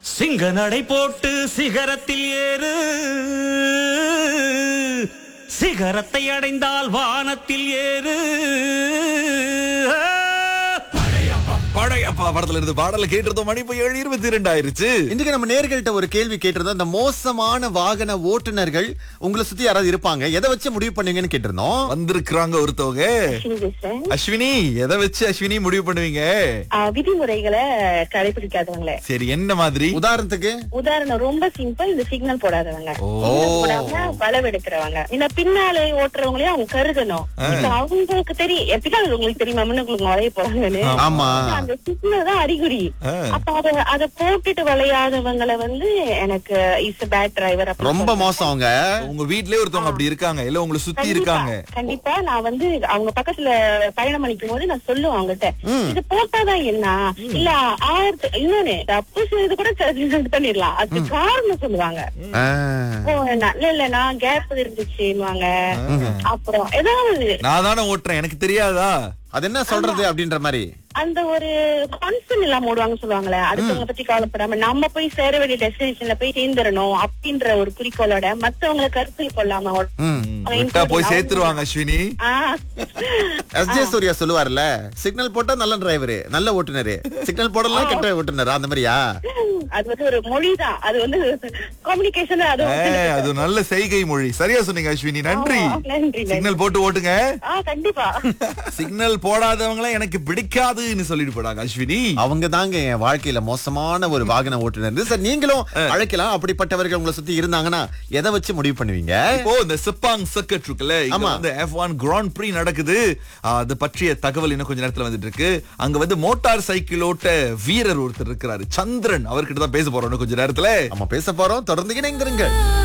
சிங்க நடை போட்டு சிகரத்தில் ஏறு சிகரத்தை அடைந்தால் வானத்தில் ஏறு பழையப்பா படத்துல இருந்து பாடல கேட்டிருந்தோம் மணி இப்போ ஏழு இருபத்தி ரெண்டு ஆயிருச்சு இன்றைக்கு நம்ம நேர்கள்ட்ட ஒரு கேள்வி கேட்டிருந்தோம் இந்த மோசமான வாகன ஓட்டுநர்கள் உங்களை சுத்தி யாராவது இருப்பாங்க எதை வச்சு முடிவு பண்ணுவீங்கன்னு கேட்டிருந்தோம் வந்திருக்கிறாங்க ஒருத்தவங்க லட்சுமி பேசுறேன் அஸ்வினி எதை வச்சு அஸ்வினி முடிவு பண்ணுவீங்க ஆஹ் விதிமுறைகளை கடைபிடிக்காதவங்கள சரி என்ன மாதிரி உதாரணத்துக்கு உதாரணம் ரொம்ப சிம்பிள் இந்த சிக்னல் போடாதவங்க ஓ. சிக்னல் போடாம வளவெடுக்கிறவங்க இந்த பின்னாலே ஓட்டுறவங்களையும் அவங்க கருதணும் இப்ப அவங்களுக்கு தெரியும் எப்படிதான் உங்களுக்கு தெரியுமா முன்னுக்கு வளைய போறாங்கன்னு ஆமா அந்த சிக்னல் தான் அறிகுறி ஆ. அப்ப அத அத போட்டுட்டு விளையாதவங்களை வந்து எனக்கு இஸ் பேட் டிரைவர் ரொம்ப மோசம் அவங்க உங்க வீட்லயே ஒருத்தவங்க அப்படி இருக்காங்க இல்ல உங்களை சுத்தி இருக்காங்க கண்டிப்பா நான் வந்து அவங்க பக்கத்துல பயணம் பண்ணிக்கும் போது நான் சொல்லுவேன் அவங்ககிட்ட இது போட்டாதான் என்ன இல்ல ஆயிரத்து இன்னொன்னு தப்பு செய்து கூட இது பண்ணிடலாம் அதுக்கு காரணம் சொல்லுவாங்க ஆ. ஓ, நான் இல்ல இல்ல நான் கேப் இருந்துச்சுன்னுவாங்க அப்புறம் ஏதாவது நான் தானே ஓட்டுறேன் எனக்கு தெரியாதா அது என்ன சொல்றது அப்படின்ற மாதிரி அந்த ஒரு கான்சன் இல்லாம ஓடுவாங்க சொல்லுவாங்களே அடுத்தவங்க பத்தி கவலைப்படாம நம்ம போய் சேர வேண்டிய டெஸ்டினேஷன்ல போய் சேர்ந்துடணும் அப்படின்ற ஒரு குறிக்கோளோட மத்தவங்களை கருத்தில் கொள்ளாம ஓட- ம். அவங்க விட்டா போய் அவங்க- சேர்த்துருவாங்க அஸ்வினி ஆ. எஸ் ஜே சூர்யா சொல்லுவார்ல சிக்னல் போட்டா நல்ல டிரைவர் நல்ல ஓட்டுநர் சிக்னல் போடலாம் கெட்ட ஓட்டுநர் அந்த மாதிரியா அது வந்து ஒரு மொழிதான் அது வந்து கம்யூனிகேஷன் அது ஏ, வந்து- அது ஒரு நல்ல செய்கை மொழி சரியா சொன்னீங்க அஸ்வினி நன்றி ஆ, நன்றி, நன்றி. சிக்னல் போட்டு ஓட்டுங்க ஆ கண்டிப்பா சிக்னல் போடாதவங்கள எனக்கு பிடிக்காதுன்னு சொல்லிட்டு போடாங்க அஸ்வினி அவங்க தாங்க என் வாழ்க்கையில மோசமான ஒரு வாகன ஓட்டுநர் சார் நீங்களும் அழைக்கலாம் அப்படிப்பட்டவர்கள் உங்களை சுத்தி இருந்தாங்கன்னா எதை வச்சு முடிவு பண்ணுவீங்க இப்போ இந்த சிப்பாங் சர்க்கட் இருக்குல்ல இங்க ஆமா. வந்து எஃப் ஒன் கிராண்ட் ப்ரீ நடக்குது ஆ, அது பற்றிய தகவல் இன்னும் கொஞ்ச நேரத்துல வந்துட்டு இருக்கு அங்க வந்து மோட்டார் சைக்கிள் ஓட்ட வீரர் ஒருத்தர் இருக்கிறாரு சந்திரன் அவர்கிட்ட தான் பேச போறோம் இன்னும் கொஞ்ச நேரத்துல நம்ம பேச போறோம் தொடர்ந்து இணைந்திருங்க